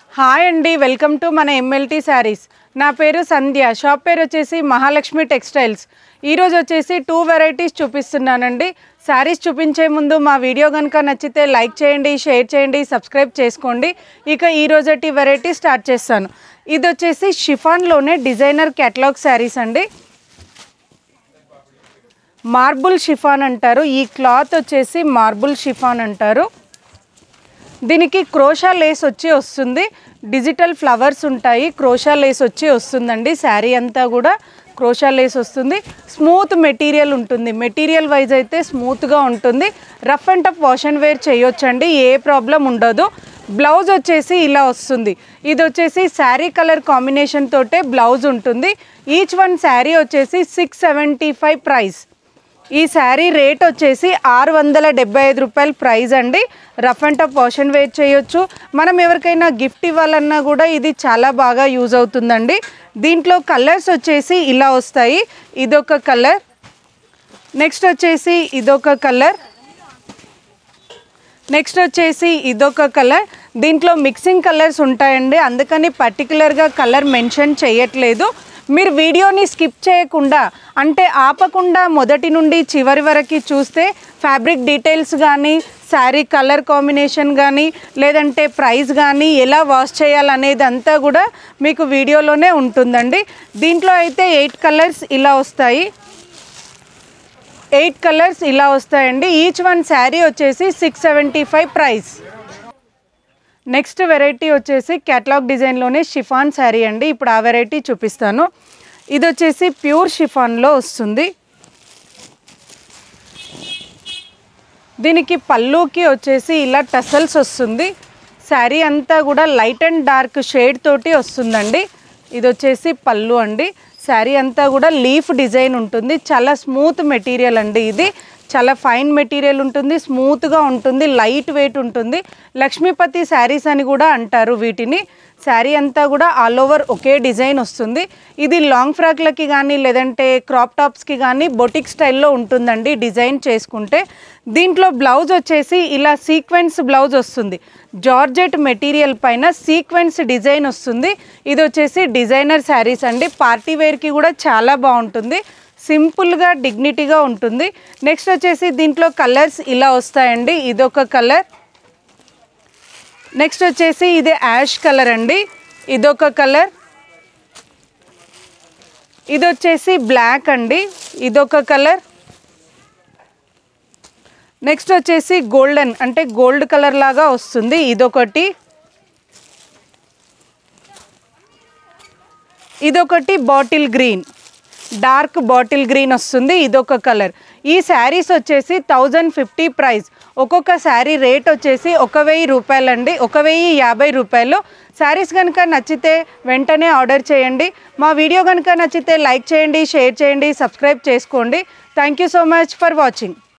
hi అండి welcome to మన MLT saris నా పేరు సంధ్య షాప్ పేరు వచ్చేసి మహాలక్ష్మి టెక్స్టైల్స్ ఈరోజు వచ్చేసి టూ వెరైటీస్ చూపిస్తున్నానండి శారీస్ చూపించే ముందు మా వీడియో కనుక నచ్చితే లైక్ చేయండి షేర్ చేయండి సబ్స్క్రైబ్ చేసుకోండి ఇక ఈ రోజటి వెరైటీ స్టార్ట్ చేస్తాను ఇది వచ్చేసి షిఫాన్లోనే డిజైనర్ క్యాటలాగ్ శారీస్ అండి మార్బుల్ షిఫాన్ అంటారు ఈ క్లాత్ వచ్చేసి మార్బుల్ షిఫాన్ అంటారు దీనికి క్రోషా లేస్ వచ్చి వస్తుంది డిజిటల్ ఫ్లవర్స్ ఉంటాయి క్రోషా లేస్ వచ్చి వస్తుందండి శారీ అంతా కూడా క్రోషా లేస్ వస్తుంది స్మూత్ మెటీరియల్ ఉంటుంది మెటీరియల్ వైజ్ అయితే స్మూత్గా ఉంటుంది rough and tough wash and wear చేయొచ్చండి ఏ ప్రాబ్లం ఉండదు బ్లౌజ్ వచ్చేసి ఇలా వస్తుంది ఇది వచ్చేసి శారీ కలర్ కాంబినేషన్ తోటే బ్లౌజ్ ఉంటుంది ఈచ్ వన్ శారీ వచ్చేసి సిక్స్ సెవెంటీ ఫైవ్ ప్రైస్ ఈ శారీ రేట్ వచ్చేసి ఆరు వందల డెబ్బై ఐదు రూపాయల ప్రైస్ అండి rough and tough wash and wear చేయొచ్చు మనం ఎవరికైనా గిఫ్ట్ ఇవ్వాలన్నా కూడా ఇది చాలా బాగా యూజ్ అవుతుందండి దీంట్లో కలర్స్ వచ్చేసి ఇలా వస్తాయి ఇదొక కలర్ నెక్స్ట్ వచ్చేసి ఇదొక కలర్ నెక్స్ట్ వచ్చేసి ఇదొక కలర్ దీంట్లో మిక్సింగ్ కలర్స్ ఉంటాయండి అందుకని పర్టికులర్గా కలర్ మెన్షన్ చేయట్లేదు మీరు వీడియోని స్కిప్ చేయకుండా అంటే ఆపకుండా మొదటి నుండి చివరి వరకు చూస్తే ఫ్యాబ్రిక్ డీటెయిల్స్ కానీ శారీ కలర్ కాంబినేషన్ కానీ లేదంటే ప్రైస్ కానీ ఎలా వాష్ చేయాలనేది అంతా కూడా మీకు వీడియోలోనే ఉంటుందండి దీంట్లో అయితే ఎయిట్ కలర్స్ ఇలా వస్తాయి ఎయిట్ కలర్స్ ఇలా వస్తాయండి ఈచ్ వన్ శారీ వచ్చేసి six seventy five price next variety వచ్చేసి క్యాటలాగ్ డిజైన్లోనే షిఫాన్ శారీ అండి ఇప్పుడు ఆ వెరైటీ చూపిస్తాను ఇది వచ్చేసి ప్యూర్ షిఫాన్లో వస్తుంది దీనికి పళ్ళుకి వచ్చేసి ఇలా టసల్స్ వస్తుంది శారీ అంతా కూడా లైట్ అండ్ డార్క్ షేడ్ తోటి వస్తుందండి ఇది వచ్చేసి పళ్ళు అండి శారీ అంతా కూడా లీఫ్ డిజైన్ ఉంటుంది చాలా స్మూత్ మెటీరియల్ అండి ఇది చాలా ఫైన్ మెటీరియల్ ఉంటుంది స్మూత్గా ఉంటుంది లైట్ వెయిట్ ఉంటుంది లక్ష్మీపతి శారీస్ అని కూడా అంటారు వీటిని శారీ అంతా కూడా ఆల్ ఓవర్ ఒకే డిజైన్ వస్తుంది ఇది లాంగ్ ఫ్రాక్లకి కానీ లేదంటే క్రాప్ టాప్స్కి కానీ బొటిక్ స్టైల్లో ఉంటుందండి డిజైన్ చేసుకుంటే దీంట్లో బ్లౌజ్ వచ్చేసి ఇలా సీక్వెన్స్ బ్లౌజ్ వస్తుంది జార్జెట్ మెటీరియల్ పైన సీక్వెన్స్ డిజైన్ వస్తుంది ఇది వచ్చేసి డిజైనర్ శారీస్ అండి పార్టీ వేర్కి కూడా చాలా బాగుంటుంది సింపుల్గా డిగ్నిటీగా ఉంటుంది నెక్స్ట్ వచ్చేసి దీంట్లో కలర్స్ ఇలా వస్తాయండి ఇదొక కలర్ నెక్స్ట్ వచ్చేసి ఇది యాష్ కలర్ అండి ఇదొక కలర్ ఇది వచ్చేసి బ్లాక్ అండి ఇదొక కలర్ నెక్స్ట్ వచ్చేసి గోల్డెన్ అంటే గోల్డ్ కలర్ లాగా వస్తుంది ఇదొకటి ఇదొకటి bottle green dark bottle green వస్తుంది ఇదొక కలర్ ఈ శారీస్ వచ్చేసి థౌజండ్ ఫిఫ్టీ ప్రైస్ ఒక్కొక్క శారీ రేట్ వచ్చేసి ఒక వెయ్యి రూపాయలండి ఒక వెయ్యి యాభై రూపాయలు శారీస్ కనుక నచ్చితే వెంటనే ఆర్డర్ చేయండి మా వీడియో కనుక నచ్చితే లైక్ చేయండి షేర్ చేయండి సబ్స్క్రైబ్ చేసుకోండి thank you so much for watching